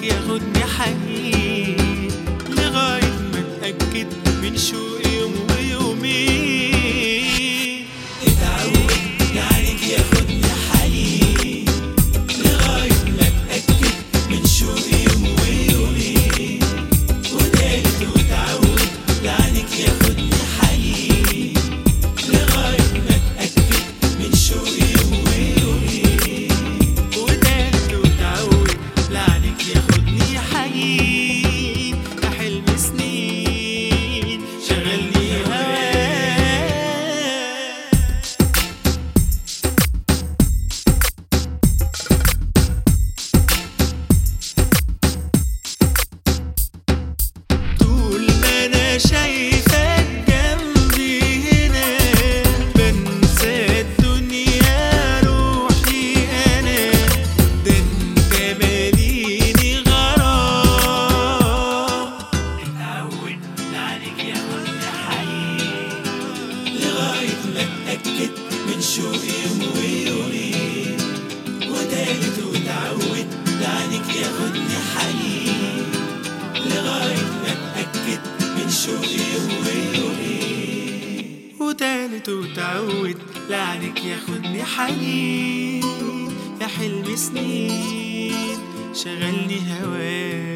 ياخدني حنين لغاية ما اتأكد من شوقي يوم ويومين اتعود لعنك ياخدني حنين لغاية ما اتأكد من شوقي يوم ويومين ودارت واتعود لعنك ياخدني حنين لغاية ما اتأكد من شوقي يوم ويومين ودارت واتعود لعنك ياخدني حنين ده حلم سنين شغلني هواك طول ما انا شايفك جنبي هنا بنسى الدنيا روحي انا ده انت ماليني غرام اتعود عليك يا كل حي لغاية ما اتأكد من شوقي يوم ويومين وتالت وتعود لعنك ياخدني حنين لغاية ما اتأكد من شوقي يوم ويومين وتالت وتعود لعنك ياخدني حنين يا حلم سنين شغلني هواك